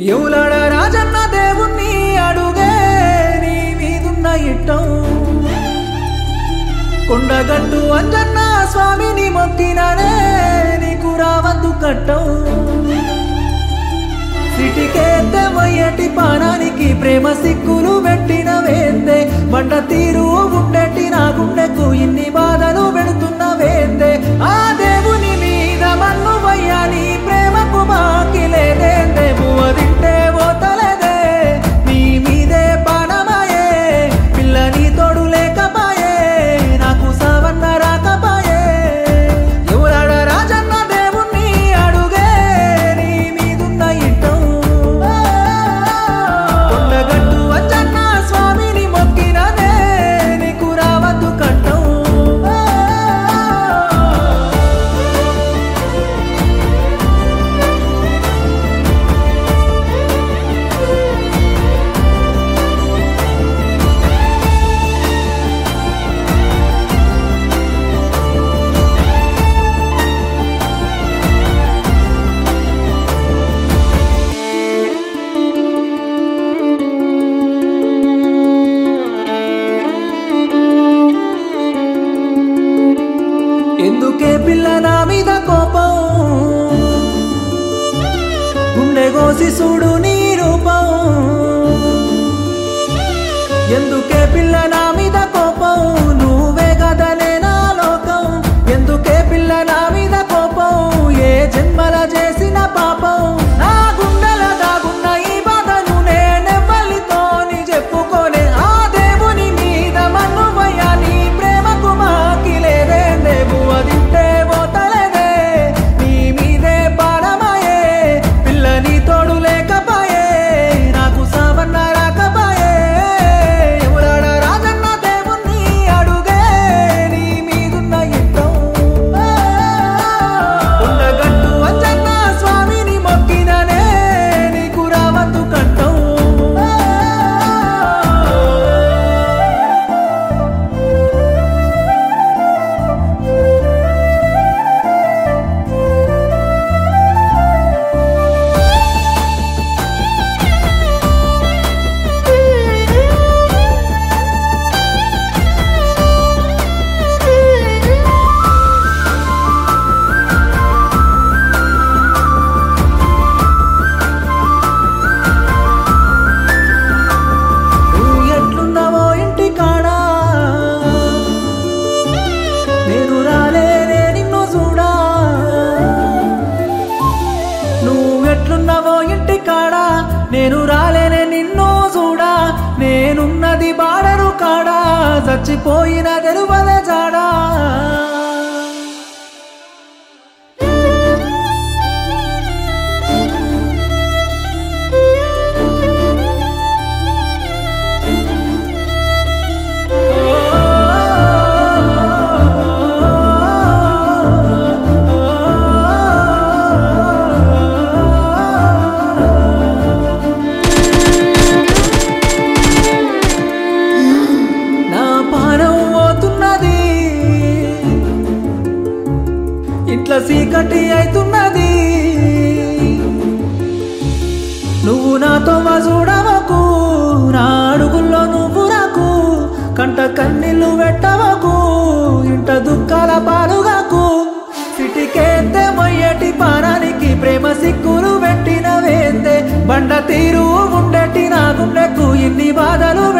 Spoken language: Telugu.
ఎవలాడ రాజన్న దేవుణ్ణి అడుగే నీ మీదున్న ఇట్టం కొండగట్టు అంజన్న స్వామిని మొక్కిననే నీకు రావద్దు కట్టం సిటికేద్దే మొయ్యటి పానానికి ప్రేమ సిక్కులు పెట్టిన వేందే బండ తీరు ఉండేటి నా గుండెకు ఇన్ని బాధలు పెడుతున్న వేందే ఆ దేవుని మీద మన్ను వయ్యాని ప్రేమకు మాకి లేదేందే పువ్వ తింటే పోతలేదే నీ మీదే పానమాయే పిల్లని తోడు లేకపాయే నాకు సావన్న రాకపాయే ఎవరాడ రాజన్న దేవుణ్ణి అడుగే నీ మీదున్న ఇట్టం కొండగట్టు వచ్చన్న స్వామిని మొక్కినదే నీకు రావద్దు కట్టం ఎందుకే పిల్ల నా మీద కోపం గుండె కోసి చూడు నీ రూపం ఎందుకే పిల్ల నా మీద కోపం నువ్వే కదనే నా లోకం ఎందుకే పిల్ల నా మీద కోపం ఏ జన్మల చేసిన పాపం నా గుండెల దాగున్న ఈ బాధను నేనెవ్వలితోని చెప్పుకోనే ఆ దేవుని మీద మన్ను నీ ప్రేమకు మాకి లేదే దేవు అదింటే పోతలేదే నీ మీదే పాడమాయే పిల్లని తోడు లేకపాయే నాకు సావన్న రాకపాయే ఎవరాడ రాజన్న దేవుణ్ణి అడుగే నీ మీదున్న ఇట్టం ఉండగట్టు అంజన్న స్వామిని మొక్కిననే నీకు రావద్దు కట్టం నువ్వు ఎట్లున్నావో ఇంటి కాడా నేను రాలేనే నిన్ను చూడా నువ్వు ఎట్లున్నావో ఇంటి కాడా నేను రాలేనే నిన్ను చూడా నేనున్నది బాడరు కాడా చచ్చిపోయిన తెలువదే జాడా నా పానం పోతున్నది ఇట్లా చీకటి అవుతున్నది నువ్వు నాతో మా చూడవకు నా అడుగుల్లో నువ్వు రాకు కంట కన్నీళ్ళు పెట్టవకు ఇంట దుఃఖాల పాలుగాకు సిటికేస్తే మొయ్యటి పారానికి ప్రేమ సిక్కులు పెట్టిన వేందే బండ తీరు ఉండేటి నా గుండెకు ఇన్ని బాధలు